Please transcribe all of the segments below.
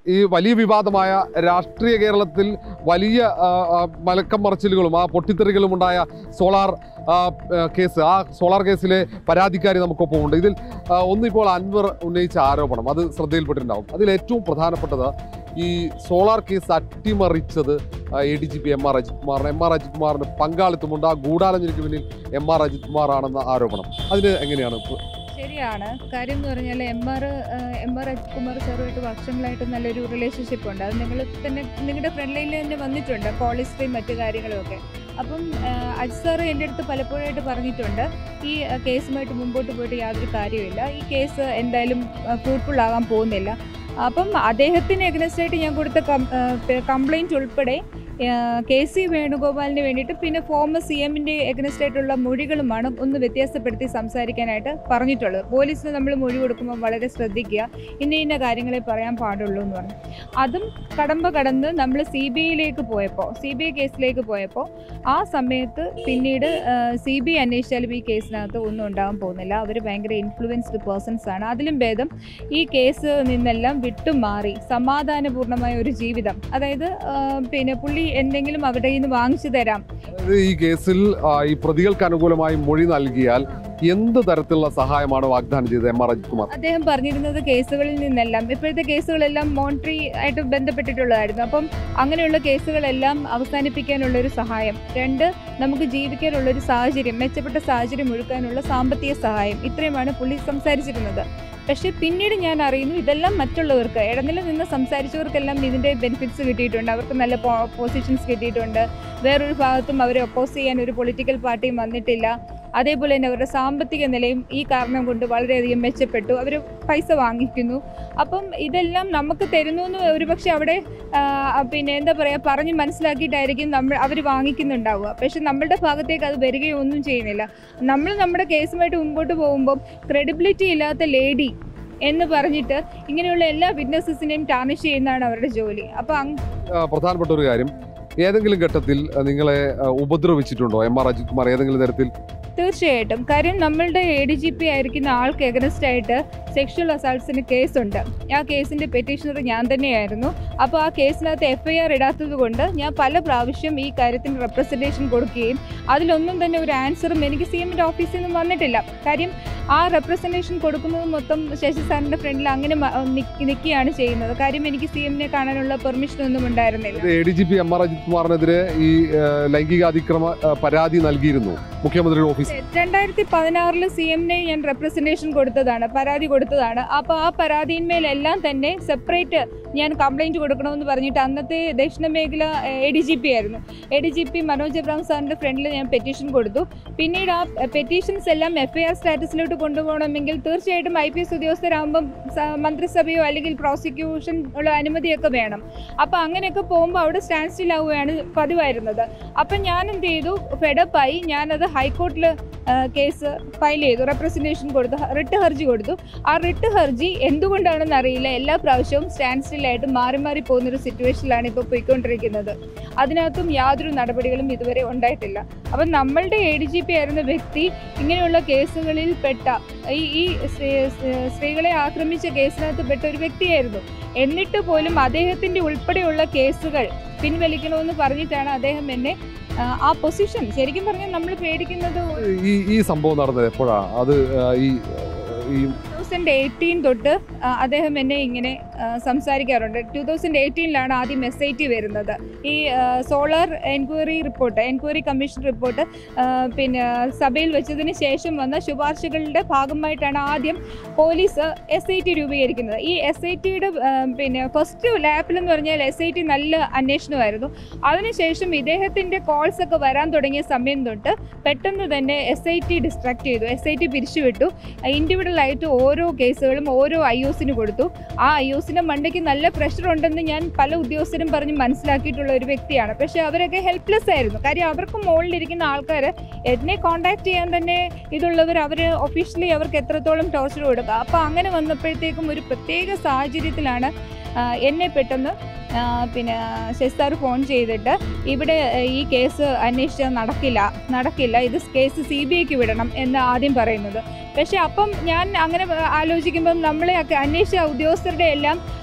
ഈ വലിയ വിവാദമായ രാഷ്ട്രീയ കേരളത്തിൽ വലിയ ആ, ആ, മലക്കം മറിച്ചിലുകളും ആ പൊട്ടിത്തെറികളും ഉണ്ടായ സോളാർ ആ, ആ, കേസ് ആ സോളാർ കേസിലെ പരാതിക്കാരി നമുക്കൊപ്പം ഉണ്ട് ഇതിൽ ആ, ഒന്നിപ്പോൾ അൻവർ ഉന്നയിച്ച ആരോപണം അത് ശ്രദ്ധയിൽപ്പെട്ടിട്ടുണ്ടാവും അതിൽ ഏറ്റവും പ്രധാനപ്പെട്ടത് ഈ സോളാർ കേസ് അട്ടിമറിച്ചത് A D G P M R Ajith കുമാറിന് എം ആർ അജിത് കുമാറിന് പങ്കാളിത്തമുണ്ട് ആ ഗൂഢാലോചനയ്ക്ക് പിന്നിൽ എം ആർ അജിത് കുമാർ ആണെന്ന ആരോപണം അതിന് എങ്ങനെയാണ് ശരിയാണ് കാര്യം എന്ന് പറഞ്ഞാൽ M R M R Kumar സാറുമായിട്ട് വർഷങ്ങളായിട്ട് നല്ലൊരു റിലേഷൻഷിപ്പ് ഉണ്ട് അത് നിങ്ങൾ തന്നെ നിങ്ങളുടെ ഫ്രണ്ട് ലൈനിൽ തന്നെ വന്നിട്ടുണ്ട് പോളിസിയും മറ്റു കാര്യങ്ങളും ഒക്കെ അപ്പം അജ് സാറ് എൻ്റെ അടുത്ത് പലപ്പോഴായിട്ട് പറഞ്ഞിട്ടുണ്ട് ഈ ആ, കേസുമായിട്ട് മുമ്പോട്ട് പോയിട്ട് യാതൊരു കാര്യമില്ല ഈ കേസ് എന്തായാലും ഫ്രൂട്ട്ഫുൾ ആകാൻ പോകുന്നില്ല അപ്പം അദ്ദേഹത്തിന് എഗ്നസ്റ്റായിട്ട് ഞാൻ കൊടുത്ത കംപ്ലൈൻറ്റ് ഉൾപ്പെടെ കെ സി വേണുഗോപാലിന് വേണ്ടിയിട്ട് പിന്നെ ഫോമർ സി എമ്മിൻ്റെ എഗ്നസ്റ്റ് ആയിട്ടുള്ള മൊഴികളുമാണ് ഒന്ന് വ്യത്യാസപ്പെടുത്തി സംസാരിക്കാനായിട്ട് പറഞ്ഞിട്ടുള്ളത് പോലീസിന് നമ്മൾ മൊഴി കൊടുക്കുമ്പോൾ വളരെ ശ്രദ്ധിക്കുക ഇന്ന ഇന്ന കാര്യങ്ങളെ പറയാൻ പാടുള്ളൂ എന്ന് പറഞ്ഞു അതും കടമ്പ കടന്ന് നമ്മൾ സി ബി ഐയിലേക്ക് പോയപ്പോൾ സി ബി ഐ കേസിലേക്ക് പോയപ്പോൾ ആ സമയത്ത് പിന്നീട് സി ബി ഐ അന്വേഷിച്ചാലും ഈ കേസിനകത്ത് ഒന്നും ഉണ്ടാകാൻ പോകുന്നില്ല അവർ ഭയങ്കര ഇൻഫ്ലുവൻസ്ഡ് പേഴ്സൺസ് ആണ് അതിലും ഭേദം ഈ കേസ് നിന്നെല്ലാം വിട്ടുമാറി സമാധാനപൂർണ്ണമായ ഒരു ജീവിതം അതായത് ആ, പിന്നെ പുള്ളി എന്തെങ്കിലും അവിടെ നിന്ന് വാങ്ങിച്ചു തരാം അതായത് ഈ കേസിൽ ആ, ഈ പ്രതികൾക്ക് അനുകൂലമായി മൊഴി നൽകിയാൽ എന്ത് തരത്തിലുള്ള സഹായമാണ് വാഗ്ദാനം ചെയ്തത് എം ആർ അജിത് കുമാർ അദ്ദേഹം പറഞ്ഞിരുന്നത് കേസുകളിൽ നിന്നെല്ലാം ഇപ്പോഴത്തെ കേസുകളെല്ലാം മോണിറ്ററി ആയിട്ട് ബന്ധപ്പെട്ടിട്ടുള്ളതായിരുന്നു അപ്പം അങ്ങനെയുള്ള കേസുകളെല്ലാം അവസാനിപ്പിക്കാനുള്ള ഒരു സഹായം രണ്ട് നമുക്ക് ജീവിക്കാനുള്ള ഒരു സാഹചര്യം മെച്ചപ്പെട്ട സാഹചര്യം ഒരുക്കാനുള്ള സാമ്പത്തിക സഹായം ഇത്രയുമാണ് പുള്ളി സംസാരിച്ചിരുന്നത് പക്ഷേ പിന്നീട് ഞാൻ അറിയുന്നു ഇതെല്ലാം മറ്റുള്ളവർക്ക് ഇടനില നിന്ന് സംസാരിച്ചവർക്കെല്ലാം ഇതിൻ്റെ ബെനിഫിറ്റ്സ് കിട്ടിയിട്ടുണ്ട് അവർക്ക് നല്ല പൊസിഷൻസ് കിട്ടിയിട്ടുണ്ട് വേറൊരു ഭാഗത്തും അവരെ ഒപ്പോസ് ചെയ്യാൻ ഒരു പൊളിറ്റിക്കൽ പാർട്ടിയും വന്നിട്ടില്ല അതേപോലെ തന്നെ അവരുടെ സാമ്പത്തിക നിലയും ഈ കാരണം കൊണ്ട് വളരെയധികം മെച്ചപ്പെട്ടു അവർ പൈസ വാങ്ങിക്കുന്നു അപ്പം ഇതെല്ലാം നമുക്ക് തരുന്നു എന്ന് ഒരുപക്ഷെ അവിടെ ആ, പിന്നെ എന്താ പറയുക പറഞ്ഞ് മനസ്സിലാക്കിയിട്ടായിരിക്കും നമ്മൾ അവർ വാങ്ങിക്കുന്നുണ്ടാവുക പക്ഷെ നമ്മളുടെ ഭാഗത്തേക്ക് അത് വരികയോ ഒന്നും ചെയ്യുന്നില്ല നമ്മൾ നമ്മുടെ കേസുമായിട്ട് മുമ്പോട്ട് പോകുമ്പം ക്രെഡിബിലിറ്റി ഇല്ലാത്ത ലേഡി എന്ന് പറഞ്ഞിട്ട് ഇങ്ങനെയുള്ള എല്ലാ വിറ്റ്നസസിനെയും ടാർണിഷ് ചെയ്യുന്നതാണ് അവരുടെ ജോലി അപ്പോൾ അങ് ആ, പ്രധാനപ്പെട്ട ഒരു കാര്യം ഏതെങ്കിലും ഘട്ടത്തിൽ ആ, നിങ്ങളെ ആ, ഉപദ്രവിച്ചിട്ടുണ്ടോ എം ആർ അജിത് കുമാർ ഏതെങ്കിലും തരത്തിൽ തീർച്ചയായിട്ടും കാര്യം നമ്മളുടെ എ ഡി ജി പി ആയിരിക്കുന്ന ആൾക്ക് എഗനസ്റ്റ് ആയിട്ട് സെക്ഷൽ അസാൾട്ട്സിന് കേസുണ്ട് ആ കേസിൻ്റെ പെറ്റീഷണർ ഞാൻ തന്നെയായിരുന്നു അപ്പോൾ ആ കേസിനകത്ത് എഫ് ഐ ആർ ഇടാത്തത് കൊണ്ട് ഞാൻ പല പ്രാവശ്യം ഈ കാര്യത്തിന് റെപ്രസെൻറ്റേഷൻ കൊടുക്കുകയും അതിലൊന്നും തന്നെ ഒരു ആൻസറും എനിക്ക് സി എമ്മിൻ്റെ ഓഫീസിൽ നിന്നും വന്നിട്ടില്ല കാര്യം ആ റെപ്രസെൻറ്റേഷൻ കൊടുക്കുന്നത് മൊത്തം ശശി സാറിൻ്റെ ഫ്രണ്ടിൽ അങ്ങനെ നിൽക്കുകയാണ് ചെയ്യുന്നത് കാര്യം എനിക്ക് സി എമ്മിനെ കാണാനുള്ള പെർമിഷൻ ഒന്നും ഉണ്ടായിരുന്നില്ല A D G P M R Ajith കുമാറിനെതിരെ ഈ ആ, ലൈംഗികാതിക്രമ ആ, പരാതി നൽകിയിരുന്നു മുഖ്യമന്ത്രിയുടെ ഓഫീസ് രണ്ടായിരത്തി പതിനാറിൽ സി എമ്മിനെ ഞാൻ റെപ്രസെൻറ്റേഷൻ കൊടുത്തതാണ് പരാതി കൊടുത്തതാണ് അപ്പോൾ ആ പരാതിന്മേലെല്ലാം തന്നെ സെപ്പറേറ്റ് ഞാൻ കംപ്ലൈൻറ്റ് കൊടുക്കണമെന്ന് പറഞ്ഞിട്ട് അന്നത്തെ ദക്ഷിണ മേഖല എ ഡി ജി പി ആയിരുന്നു A D G P Manoj Abraham സാറിൻ്റെ ഫ്രണ്ടിൽ ഞാൻ പെറ്റീഷൻ കൊടുത്തു പിന്നീട് ആ പെറ്റീഷൻസ് എല്ലാം എഫ് ഐ ആർ സ്റ്റാറ്റസിലോട്ട് കൊണ്ടുപോകണമെങ്കിൽ തീർച്ചയായിട്ടും ഐ പി എസ് ഉദ്യോഗസ്ഥരാകുമ്പം സ- മന്ത്രിസഭയോ അല്ലെങ്കിൽ പ്രോസിക്യൂഷൻ ഉള്ള അനുമതിയൊക്കെ വേണം അപ്പോൾ അങ്ങനെയൊക്കെ പോകുമ്പോൾ അവിടെ സ്റ്റാൻഡ് സ്റ്റിൽ ആവുകയാണ് പതിവായിരുന്നത് അപ്പം ഞാൻ എന്ത് ചെയ്തു ഫെഡപ്പായി ഞാനത് ഹൈക്കോർട്ടിൽ കേസ് ഫയൽ ചെയ്തു റെപ്രസെൻറ്റേഷൻ കൊടുത്തു റിട്ട് ഹർജി കൊടുത്തു ആ റിട്ട് ഹർജി എന്തുകൊണ്ടാണെന്ന് അറിയില്ല എല്ലാ പ്രാവശ്യവും സ്റ്റാൻഡ് സ്റ്റില്ലായിട്ട് മാറി മാറി പോകുന്നൊരു സിറ്റുവേഷനിലാണ് ഇപ്പോൾ പോയിക്കൊണ്ടിരിക്കുന്നത് അതിനകത്തും യാതൊരു നടപടികളും ഇതുവരെ ഉണ്ടായിട്ടില്ല അപ്പം നമ്മളുടെ എ ഡി ജി പി ആയിരുന്ന വ്യക്തി ഇങ്ങനെയുള്ള കേസുകളിൽ പെട്ട ഈ ഈ സ്ത്രീ- സ്ത്രീ- സ്ത്രീകളെ ആക്രമിച്ച കേസിനകത്ത് പെട്ട ഒരു വ്യക്തിയായിരുന്നു എന്നിട്ട് പോലും അദ്ദേഹത്തിൻ്റെ ഉൾപ്പെടെയുള്ള കേസുകൾ പിൻവലിക്കണമെന്ന് പറഞ്ഞിട്ടാണ് അദ്ദേഹം എന്നെ ആ, ആ പൊസിഷൻ ശരിക്കും പറഞ്ഞാൽ നമ്മൾ പേടിക്കുന്നത് ഈ ഈ സംഭവം നടന്നത് എപ്പോഴാണ് അത് ആ, ഈ ഈ ടൂ തൗസൻഡ് എയ്റ്റീൻ തൊട്ട് ആ, അദ്ദേഹം എന്നെ ഇങ്ങനെ ആ, സംസാരിക്കാറുണ്ട് ടൂ തൗസൻഡ് എയ്റ്റീനിലാണ് ആദ്യം എസ് ഐ ടി വരുന്നത് ഈ solar enquiry report enquiry commission report പിന്നെ സഭയിൽ വെച്ചതിന് ശേഷം വന്ന ശുപാർശകളുടെ ഭാഗമായിട്ടാണ് ആദ്യം പോലീസ് എസ് ഐ ടി രൂപീകരിക്കുന്നത് ഈ എസ് ഐ ടിയുടെ പിന്നെ ഫസ്റ്റ് ലാപ്പിൽ എന്ന് പറഞ്ഞാൽ എസ് ഐ ടി നല്ല അന്വേഷണമായിരുന്നു അതിനുശേഷം ഇദ്ദേഹത്തിൻ്റെ കോൾസ് ഒക്കെ വരാൻ തുടങ്ങിയ സമയം തൊട്ട് പെട്ടെന്ന് തന്നെ എസ് ഐ ടി ഡിസ്ട്രാക്ട് ചെയ്തു എസ് ഐ ടി പിരിച്ചുവിട്ടു ഇൻഡിവിജ്വൽ ആയിട്ട് ഓരോ കേസുകളും ഓരോ ഐ ഒസിന് കൊടുത്തു ആ ഐ ഒസിൻ്റെ മണ്ടയ്ക്ക് നല്ല പ്രഷർ ഉണ്ടെന്ന് ഞാൻ പല ഉദ്യോഗസ്ഥരും പറഞ്ഞ് മനസ്സിലാക്കിയിട്ടുള്ള ഒരു വ്യക്തിയാണ് പക്ഷേ അവരൊക്കെ ഹെൽപ്ലെസ് ആയിരുന്നു കാര്യം അവർക്ക് മുകളിലിരിക്കുന്ന ആൾക്കാർ എന്നെ കോണ്ടാക്ട് ചെയ്യാൻ തന്നെ ഇതുള്ളവർ അവർ ഒഫീഷ്യലി അവർക്ക് എത്രത്തോളം ടോർച്ചർ കൊടുക്കുക അപ്പോൾ അങ്ങനെ വന്നപ്പോഴത്തേക്കും ഒരു പ്രത്യേക സാഹചര്യത്തിലാണ് ആ, എന്നെ പെട്ടെന്ന് ആ, പിന്നെ ശശിസാർ ഫോൺ ചെയ്തിട്ട് ഇവിടെ ആ, ഈ കേസ് അന്വേഷിച്ചാൽ നടക്കില്ല നടക്കില്ല ഇത് കേസ് സി ബി ഐക്ക് വിടണം എന്ന് ആദ്യം പറയുന്നത് പക്ഷേ അപ്പം ഞാൻ അങ്ങനെ ആലോചിക്കുമ്പം നമ്മളെ ഒക്കെ അന്വേഷിച്ച ഉദ്യോഗസ്ഥരുടെ എല്ലാം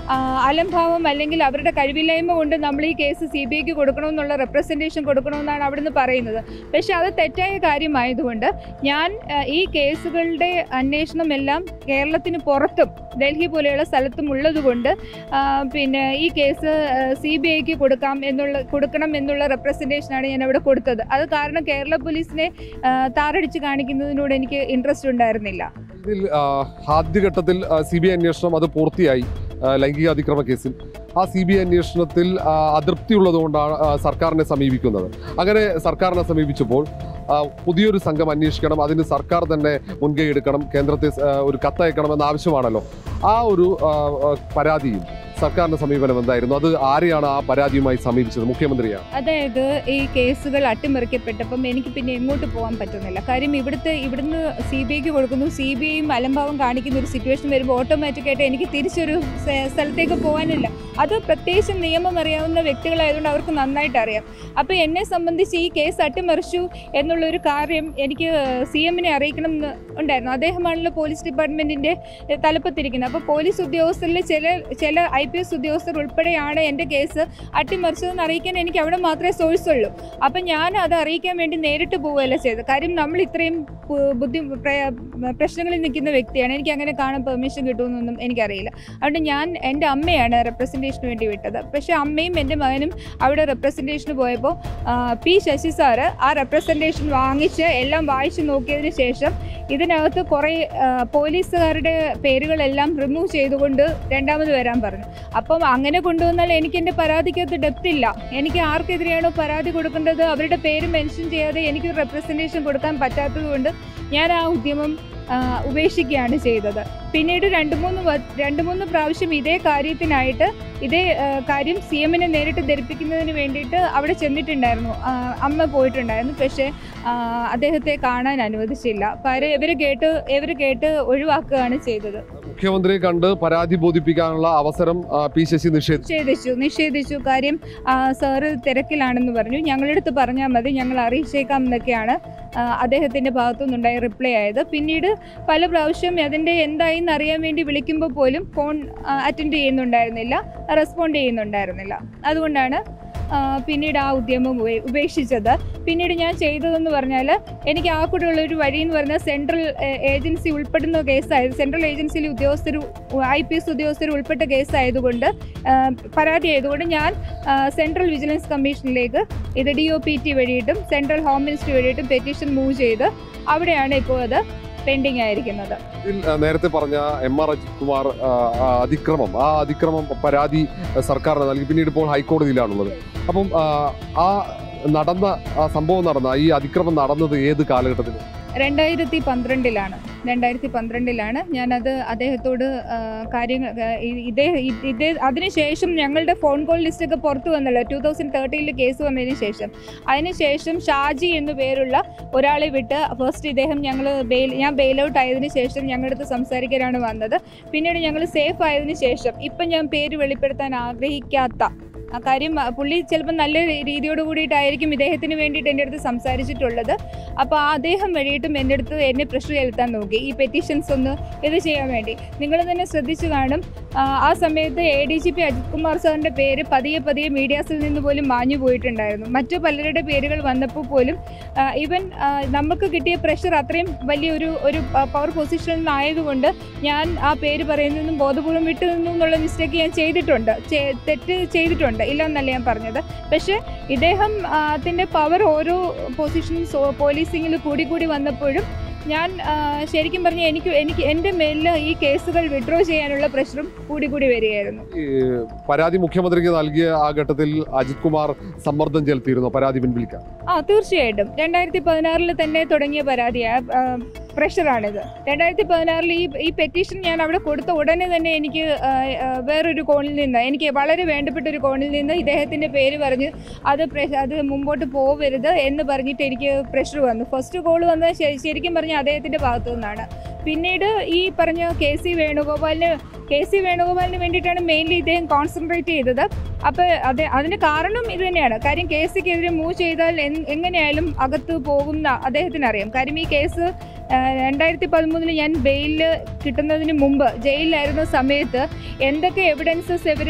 ആ, അലംഭാവം അല്ലെങ്കിൽ അവരുടെ കഴിവില്ലായ്മ കൊണ്ട് നമ്മൾ ഈ കേസ് സി ബി ഐക്ക് കൊടുക്കണമെന്നുള്ള റെപ്രസെൻറ്റേഷൻ കൊടുക്കണമെന്നാണ് അവിടുന്ന് പറയുന്നത് പക്ഷേ അത് തെറ്റായ കാര്യമായതുകൊണ്ട് ഞാൻ ആ, ഈ കേസുകളുടെ അന്വേഷണമെല്ലാം കേരളത്തിന് പുറത്തും ഡൽഹി പോലെയുള്ള സ്ഥലത്തും ഉള്ളതുകൊണ്ട് ആ, പിന്നെ ഈ കേസ് സി ബി ഐക്ക് കൊടുക്കാം എന്നുള്ള കൊടുക്കണം എന്നുള്ള റെപ്രസെൻറ്റേഷനാണ് ഞാൻ അവിടെ കൊടുത്തത് അത് കാരണം കേരള പോലീസിനെ ആ, താറടിച്ച് കാണിക്കുന്നതിനോട് എനിക്ക് ഇൻട്രസ്റ്റ് ഉണ്ടായിരുന്നില്ല ഇതിൽ ആ, ആദ്യഘട്ടത്തിൽ സി ബി ഐ അന്വേഷണം അത് പൂർത്തിയായി ആ, ലൈംഗിക അതിക്രമ കേസിൽ ആ സി ബി ഐ അന്വേഷണത്തിൽ ആ, അതൃപ്തി ഉള്ളതുകൊണ്ടാണ് ആ, സർക്കാരിനെ സമീപിക്കുന്നത് അങ്ങനെ സർക്കാരിനെ സമീപിച്ചപ്പോൾ ആ, പുതിയൊരു സംഘം അന്വേഷിക്കണം അതിന് സർക്കാർ തന്നെ മുൻകൈ എടുക്കണം കേന്ദ്രത്തെ ആ, ഒരു കത്തയക്കണമെന്ന ആവശ്യമാണല്ലോ ആ ഒരു ആ, ആ, പരാതിയും സർക്കാരിന്റെ സമീപനം എന്തായിരുന്നു അത് ആരെയാണ് ആ പരാതിയുമായി സമീപിച്ചത് മുഖ്യമന്ത്രിയാണ് അതായത് ഈ കേസുകൾ അട്ടിമറിക്കപ്പെട്ടപ്പം എനിക്ക് പിന്നെ എങ്ങോട്ട് പോകാൻ പറ്റുന്നില്ല കാര്യം ഇവിടുത്തെ ഇവിടുന്ന് സി ബി ഐക്ക് കൊടുക്കുന്നു സി ബി ഐയും അലംഭാവം കാണിക്കുന്ന ഒരു സിറ്റുവേഷൻ വരുമ്പോൾ ഓട്ടോമാറ്റിക്കായിട്ട് എനിക്ക് തിരിച്ചൊരു സ്ഥ- സ്ഥലത്തേക്ക് പോകാനില്ല അത് പ്രത്യേകിച്ച് നിയമം അറിയാവുന്ന വ്യക്തികളായതുകൊണ്ട് അവർക്ക് നന്നായിട്ട് അറിയാം അപ്പോൾ എന്നെ സംബന്ധിച്ച് ഈ കേസ് അട്ടിമറിച്ചു എന്നുള്ളൊരു കാര്യം എനിക്ക് സി എമ്മിനെ അറിയിക്കണം എന്ന് ഉണ്ടായിരുന്നു അദ്ദേഹമാണല്ലോ പോലീസ് ഡിപ്പാർട്ട്മെൻറ്റിൻ്റെ തലപ്പത്തിരിക്കുന്നത് അപ്പോൾ പോലീസ് ഉദ്യോഗസ്ഥരിൽ ചില ചില ഐ പി എസ് ഉദ്യോഗസ്ഥർ ഉൾപ്പെടെയാണ് എൻ്റെ കേസ് അട്ടിമറിച്ചതെന്ന് അറിയിക്കാൻ എനിക്ക് അവിടെ മാത്രമേ സോഴ്സ് ഉള്ളൂ അപ്പം ഞാൻ അത് അറിയിക്കാൻ വേണ്ടി നേരിട്ട് പോവുകയല്ല ചെയ്തത് കാര്യം നമ്മൾ ഇത്രയും പു- ബുദ്ധി പ്ര- പ്രശ്നങ്ങളിൽ നിൽക്കുന്ന വ്യക്തിയാണ് എനിക്ക് അങ്ങനെ കാണാൻ പെർമിഷൻ കിട്ടുമെന്നൊന്നും എനിക്കറിയില്ല അതുകൊണ്ട് ഞാൻ എൻ്റെ അമ്മയാണ് റെപ്രസെൻറ്റേഷന് വേണ്ടി വിട്ടത് പക്ഷേ അമ്മയും എൻ്റെ മകനും അവിടെ റെപ്രസെൻറ്റേഷന് പോയപ്പോൾ ആ, പി ശശി സാറ് ആ റെപ്രസെൻറ്റേഷൻ വാങ്ങിച്ച് എല്ലാം വായിച്ച് നോക്കിയതിന് ശേഷം ഇതിനകത്ത് കുറേ ആ, പോലീസുകാരുടെ പേരുകളെല്ലാം റിമൂവ് ചെയ്തുകൊണ്ട് രണ്ടാമത് വരാൻ പറഞ്ഞു അപ്പം അങ്ങനെ കൊണ്ടുവന്നാൽ എനിക്ക് എൻ്റെ പരാതിക്കകത്ത് ഡെപ്ത് ഇല്ല എനിക്ക് ആർക്കെതിരെയാണോ പരാതി കൊടുക്കേണ്ടത് അവരുടെ പേര് മെൻഷൻ ചെയ്യാതെ എനിക്ക് റെപ്രസെൻറ്റേഷൻ കൊടുക്കാൻ പറ്റാത്തത് കൊണ്ട് ഞാൻ ആ ഉദ്യമം ആ, ഉപേക്ഷിക്കുകയാണ് ചെയ്തത് പിന്നീട് രണ്ട് മൂന്ന് വ- രണ്ട് മൂന്ന് പ്രാവശ്യം ഇതേ കാര്യത്തിനായിട്ട് ഇതേ ആ, കാര്യം സി എമ്മിനെ നേരിട്ട് ധരിപ്പിക്കുന്നതിന് വേണ്ടിയിട്ട് അവിടെ ചെന്നിട്ടുണ്ടായിരുന്നു ആ, അമ്മ പോയിട്ടുണ്ടായിരുന്നു പക്ഷേ ആ, അദ്ദേഹത്തെ കാണാൻ അനുവദിച്ചില്ല കാര്യം ഇവർ കേട്ട് ഇവർ കേട്ട് ഒഴിവാക്കുകയാണ് ചെയ്തത് മുഖ്യമന്ത്രിയെ കണ്ട് പരാതി ബോധിപ്പിക്കാനുള്ള അവസരം ആ, പി ശശി നിഷേധിച്ചു നിഷേധിച്ചു നിഷേധിച്ചു കാര്യം ആ, സാറ് തിരക്കിലാണെന്ന് പറഞ്ഞു ഞങ്ങളുടെ അടുത്ത് പറഞ്ഞാൽ മതി ഞങ്ങൾ അറിയിച്ചേക്കാം എന്നൊക്കെയാണ് ആ, അദ്ദേഹത്തിൻ്റെ ഭാഗത്തുനിന്നുണ്ടായ റിപ്ലൈ ആയത് പിന്നീട് പല പ്രാവശ്യം അതിൻ്റെ എന്തായിന്ന് അറിയാൻ വേണ്ടി വിളിക്കുമ്പോൾ പോലും ഫോൺ അറ്റൻഡ് ചെയ്യുന്നുണ്ടായിരുന്നില്ല റെസ്പോണ്ട് ചെയ്യുന്നുണ്ടായിരുന്നില്ല അതുകൊണ്ടാണ് ആ, പിന്നീട് ആ ഉദ്യമം ഉപേ- ഉപേക്ഷിച്ചത് പിന്നീട് ഞാൻ ചെയ്തതെന്ന് പറഞ്ഞാൽ എനിക്ക് ആ കൂടെയുള്ള ഒരു വഴി എന്ന് പറഞ്ഞാൽ സെൻട്രൽ ഏജൻസി ഉൾപ്പെടുന്ന കേസായത് സെൻട്രൽ ഏജൻസിയിലെ ഉദ്യോഗസ്ഥർ ഐ പി എസ് ഉദ്യോഗസ്ഥർ ഉൾപ്പെട്ട കേസായതുകൊണ്ട് ആ, പരാതി ആയതുകൊണ്ട് ഞാൻ ആ, സെൻട്രൽ വിജിലൻസ് കമ്മീഷനിലേക്ക് ഇത് ഡി ഒ പി ടി വഴിയിട്ടും സെൻട്രൽ ഹോം മിനിസ്റ്റർ വഴിയിട്ടും പെറ്റീഷൻ മൂവ് ചെയ്ത് അവിടെയാണ് ഇപ്പോൾ അത് പെൻഡിങ് ആയിരിക്കുന്നത് ഇതിൽ ആ, നേരത്തെ പറഞ്ഞ എം ആർ അജിത് കുമാർ ആ, ആ, അതിക്രമം ആ അതിക്രമം പരാതി ആ, സർക്കാരിന് നൽകി പിന്നീട് ഇപ്പോൾ ഹൈക്കോടതിയിലാണുള്ളത് അപ്പം ആ, ആ നടന്ന ആ സംഭവം നടന്ന ഈ അതിക്രമം നടന്നത് ഏത് കാലഘട്ടത്തിൽ രണ്ടായിരത്തി പന്ത്രണ്ടിലാണ് രണ്ടായിരത്തി പന്ത്രണ്ടിലാണ് ഞാനത് അദ്ദേഹത്തോട് ആ, കാര്യങ്ങൾ ആ, ഇ- ഇതേ ഇ- ഇതേ അതിനുശേഷം ഞങ്ങളുടെ ഫോൺ കോൾ ലിസ്റ്റൊക്കെ പുറത്തു വന്നല്ലോ ടൂ തൗസൻഡ് തേർട്ടീനിൽ കേസ് വന്നതിന് ശേഷം അതിനുശേഷം ഷാജി എന്നു പേരുള്ള ഒരാളെ വിട്ട് ഫസ്റ്റ് ഇദ്ദേഹം ഞങ്ങൾ ബെയിൽ ഞാൻ ബെയിൽ ഔട്ട് ആയതിനു ശേഷം ഞങ്ങളുടെ അടുത്ത് സംസാരിക്കാനാണ് വന്നത് പിന്നീട് ഞങ്ങൾ സേഫ് ആയതിനു ശേഷം ഇപ്പം ഞാൻ പേര് വെളിപ്പെടുത്താൻ ആഗ്രഹിക്കാത്ത ആ കാര്യം ആ, പുള്ളി ചിലപ്പോൾ നല്ല രീതിയോട് കൂടിയിട്ടായിരിക്കും ഇദ്ദേഹത്തിന് വേണ്ടിയിട്ട് എൻ്റെ അടുത്ത് സംസാരിച്ചിട്ടുള്ളത് അപ്പോൾ ആ അദ്ദേഹം വഴിയിട്ടും എൻ്റെ അടുത്ത് എന്നെ പ്രഷർ ചെലുത്താൻ നോക്കി ഈ പെറ്റീഷൻസ് ഒന്ന് ഇത് ചെയ്യാൻ വേണ്ടി നിങ്ങൾ തന്നെ ശ്രദ്ധിച്ചു കാണും ആ, ആ സമയത്ത് A D G P Ajith Kumar സാറിൻ്റെ പേര് പതിയെ പതിയെ മീഡിയാസിൽ നിന്ന് പോലും മാഞ്ഞു പോയിട്ടുണ്ടായിരുന്നു മറ്റു പലരുടെ പേരുകൾ വന്നപ്പോൾ പോലും ഈവൻ നമുക്ക് കിട്ടിയ പ്രഷർ അത്രയും വലിയൊരു ഒരു പവർ പൊസിഷനിൽ നിന്നായതുകൊണ്ട് ഞാൻ ആ പേര് പറയുന്നതും ബോധപൂർവ്വം വിട്ടു നിന്നു എന്നുള്ള മിസ്റ്റേക്ക് ഞാൻ ചെയ്തിട്ടുണ്ട് ചെ- തെറ്റ് ചെയ്തിട്ടുണ്ട് ഇല്ലെന്നല്ല ഞാൻ പറഞ്ഞത് പക്ഷേ ഇദ്ദേഹം ആ, അതിൻ്റെ പവർ ഓരോ പൊസിഷനും പോലീസിങ്ങിൽ കൂടി കൂടി വന്നപ്പോഴും ഞാൻ ആ, ശരിക്കും പറഞ്ഞാൽ എനിക്ക് എനിക്ക് എൻ്റെ മേലിൽ ഈ കേസുകൾ വിഡ്രോ ചെയ്യാനുള്ള പ്രഷറും കൂടി കൂടി വരികയായിരുന്നു ഈ പരാതി മുഖ്യമന്ത്രിക്ക് നൽകിയ ആ ഘട്ടത്തിൽ അജിത് കുമാർ സമ്മർദ്ദം ചെലുത്തിയിരുന്നു പരാതി പിൻവലിക്കാൻ ആ തീർച്ചയായിട്ടും രണ്ടായിരത്തി പതിനാറിൽ തന്നെ തുടങ്ങിയ പരാതിയാണ് പ്രഷറാണിത് രണ്ടായിരത്തി പതിനാറിൽ ഈ ഈ പെറ്റീഷൻ ഞാൻ അവിടെ കൊടുത്ത ഉടനെ തന്നെ എനിക്ക് ആ, ആ, വേറൊരു കോണിൽ നിന്ന് എനിക്ക് വളരെ വേണ്ടപ്പെട്ട ഒരു കോണിൽ നിന്ന് ഇദ്ദേഹത്തിൻ്റെ പേര് പറഞ്ഞ് അത് പ്രഷ- അത് മുമ്പോട്ട് പോവരുത് എന്ന് പറഞ്ഞിട്ട് എനിക്ക് പ്രഷർ വന്നു ഫസ്റ്റ് കോൾ വന്നത് ശ- ശരിക്കും പറഞ്ഞാൽ അദ്ദേഹത്തിൻ്റെ ഭാഗത്തു നിന്നാണ് പിന്നീട് ഈ പറഞ്ഞ കെ സി വേണുഗോപാലിന് കെ സി വേണുഗോപാലിന് വേണ്ടിയിട്ടാണ് മെയിൻലി ഇദ്ദേഹം കോൺസെൻട്രേറ്റ് ചെയ്തത് അപ്പോൾ അത് അതിന് കാരണം ഇത് തന്നെയാണ് കാര്യം കേസിക്കെതിരെ മൂവ് ചെയ്താൽ എൻ- എങ്ങനെയായാലും അകത്ത് പോകുന്ന അദ്ദേഹത്തിന് അറിയാം കാര്യം ഈ കേസ് രണ്ടായിരത്തി പതിമൂന്നിൽ ഞാൻ ബെയിലിൽ കിട്ടുന്നതിന് മുമ്പ് ജയിലിലായിരുന്ന സമയത്ത് എന്തൊക്കെ എവിഡൻസസ് ഇവർ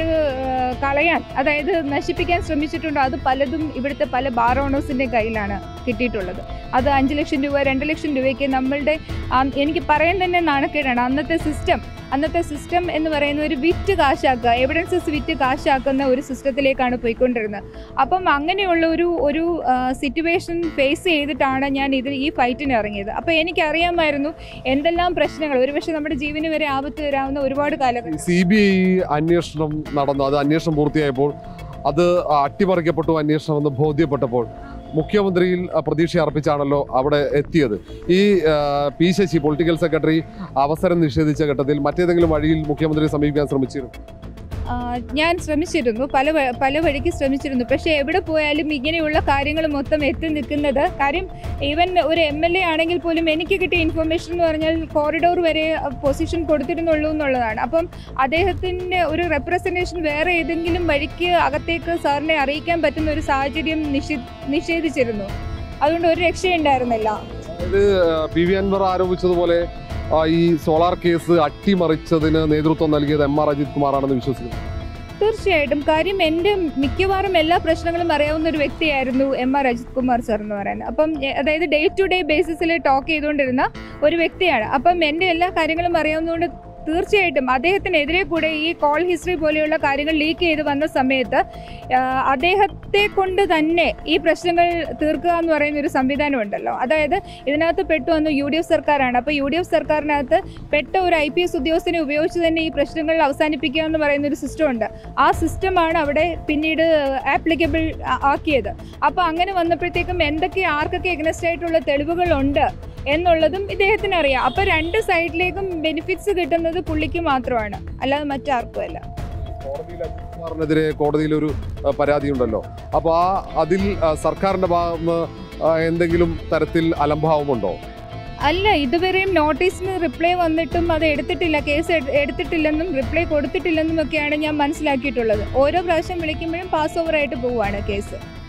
കളയാൻ അതായത് നശിപ്പിക്കാൻ ശ്രമിച്ചിട്ടുണ്ടോ അത് പലതും ഇവിടുത്തെ പല ബാർ ഓണേഴ്സിൻ്റെ കയ്യിലാണ് കിട്ടിയിട്ടുള്ളത് അത് അഞ്ച് ലക്ഷം രൂപ രണ്ട് ലക്ഷം രൂപയ്ക്ക് നമ്മളുടെ ആ- എനിക്ക് പറയാൻ തന്നെ നാണക്കേടാണ് അന്നത്തെ സിസ്റ്റം അന്നത്തെ സിസ്റ്റം എന്ന് പറയുന്ന ഒരു വിറ്റ് കാശാക്കുക എവിഡൻസസ് വിറ്റ് കാശാക്കുന്ന ഒരു സിസ്റ്റത്തിലേക്കാണ് പോയിക്കൊണ്ടിരുന്നത് അപ്പം അങ്ങനെയുള്ള ഒരു ഒരു സിറ്റുവേഷൻ ഫേസ് ചെയ്തിട്ടാണ് ഞാൻ ഇത് ഈ ഫൈറ്റിന് ഇറങ്ങിയത് അപ്പോൾ എനിക്കറിയാമായിരുന്നു എന്തെല്ലാം പ്രശ്നങ്ങൾ ഒരുപക്ഷെ നമ്മുടെ ജീവന് വരെ ആപത്ത് വരാവുന്ന ഒരുപാട് കാലഘട്ടം സി ബി ഐ അന്വേഷണം നടന്നു അത് അന്വേഷണം പൂർത്തിയായപ്പോൾ അത് അട്ടിമറിക്കപ്പെട്ടു അന്വേഷണം എന്ന് ബോധ്യപ്പെട്ടപ്പോൾ മുഖ്യമന്ത്രിയിൽ ആ, പ്രതീക്ഷ അർപ്പിച്ചാണല്ലോ അവിടെ എത്തിയത് ഈ ആ, പി ശശി പൊളിറ്റിക്കൽ സെക്രട്ടറി അവസരം നിഷേധിച്ച ഘട്ടത്തിൽ മറ്റേതെങ്കിലും വഴിയിൽ മുഖ്യമന്ത്രിയെ സമീപിക്കാൻ ശ്രമിച്ചിരുന്നു ആ, ഞാൻ ശ്രമിച്ചിരുന്നു പല വ- പല വഴിക്ക് ശ്രമിച്ചിരുന്നു പക്ഷേ എവിടെ പോയാലും ഇങ്ങനെയുള്ള കാര്യങ്ങൾ മൊത്തം എത്തി നിൽക്കുന്നത് കാര്യം ഈവൻ ഒരു എം എൽ എ ആണെങ്കിൽ പോലും എനിക്ക് കിട്ടിയ ഇൻഫർമേഷൻ എന്ന് പറഞ്ഞാൽ കോറിഡോർ വരെ പൊസിഷൻ കൊടുത്തിരുന്നുള്ളൂ എന്നുള്ളതാണ് അപ്പം അദ്ദേഹത്തിൻ്റെ ഒരു റെപ്രസെൻറ്റേഷൻ വേറെ ഏതെങ്കിലും വഴിക്ക് അകത്തേക്ക് സാറിനെ അറിയിക്കാൻ പറ്റുന്ന ഒരു സാഹചര്യം നിഷേ നിഷേധിച്ചിരുന്നു അതുകൊണ്ട് ഒരു രക്ഷയുണ്ടായിരുന്നില്ല അതായത് ആ, പി വി അൻവർ ആരോപിച്ചതുപോലെ ആ, ഈ സോളാർ കേസ് അട്ടിമറിച്ചതിന് നേതൃത്വം നൽകിയത് എം ആർ അജിത് കുമാറാണെന്ന് വിശ്വസിക്കുന്നു തീർച്ചയായിട്ടും കാര്യം എൻ്റെ മിക്കവാറും എല്ലാ പ്രശ്നങ്ങളും അറിയാവുന്ന ഒരു വ്യക്തിയായിരുന്നു M R Ajith Kumar sir എന്ന് പറയുന്നത് അപ്പം എ- അതായത് ഡേ ടു ഡേ ബേസിസിൽ ടോക്ക് ചെയ്തുകൊണ്ടിരുന്ന ഒരു വ്യക്തിയാണ് അപ്പം എൻ്റെ എല്ലാ കാര്യങ്ങളും അറിയാവുന്നതുകൊണ്ട് തീർച്ചയായിട്ടും അദ്ദേഹത്തിനെതിരെ കൂടെ ഈ കോൾ ഹിസ്റ്ററി പോലെയുള്ള കാര്യങ്ങൾ ലീക്ക് ചെയ്ത് വന്ന സമയത്ത് ആ, അദ്ദേഹത്തെ കൊണ്ട് തന്നെ ഈ പ്രശ്നങ്ങൾ തീർക്കുക എന്ന് പറയുന്ന ഒരു സംവിധാനം ഉണ്ടല്ലോ അതായത് ഇതിനകത്ത് പെട്ടു വന്ന യു ഡി എഫ് സർക്കാരാണ് അപ്പോൾ യു ഡി എഫ് സർക്കാരിനകത്ത് പെട്ട ഒരു ഐ പി എസ് ഉദ്യോഗസ്ഥനെ ഉപയോഗിച്ച് തന്നെ ഈ പ്രശ്നങ്ങൾ അവസാനിപ്പിക്കുക എന്ന് പറയുന്ന ഒരു സിസ്റ്റം ഉണ്ട് ആ സിസ്റ്റമാണ് അവിടെ പിന്നീട് ആപ്ലിക്കബിൾ ആക്കിയത് അപ്പോൾ അങ്ങനെ വന്നപ്പോഴത്തേക്കും എന്തൊക്കെ ആർക്കൊക്കെ എഗ്നസ്റ്റ് ആയിട്ടുള്ള തെളിവുകളുണ്ട് എന്നുള്ളതും ഇദ്ദേഹത്തിന് അറിയാം അപ്പോൾ രണ്ട് സൈഡിലേക്കും ബെനിഫിറ്റ്സ് കിട്ടുന്നത് പുള്ളിക്ക് മാത്രമാണ് അല്ലാതെ മറ്റാർക്കും അല്ല കോടതിയിൽ അജിത് കുമാറിനെതിരെ കോടതിയിൽ ഒരു ആ, പരാതി ഉണ്ടല്ലോ അപ്പോൾ ആ അതിൽ ആ, സർക്കാരിന്റെ ഭാഗത്ത് നിന്ന് ആ, എന്തെങ്കിലും തരത്തിൽ അലംഭാവമുണ്ടോ അല്ല ഇതുവരെയും നോട്ടീസിന് റിപ്ലൈ വന്നിട്ടും അത് എടുത്തിട്ടില്ല കേസ് എട്- എടുത്തിട്ടില്ലെന്നും റിപ്ലൈ കൊടുത്തിട്ടില്ലെന്നും ഒക്കെയാണ് ഞാൻ മനസ്സിലാക്കിയിട്ടുള്ളത് ഓരോ പ്രാവശ്യം വിളിക്കുമ്പോഴും പാസ് ഓവർ ആയിട്ട് പോവുകയാണ് കേസ്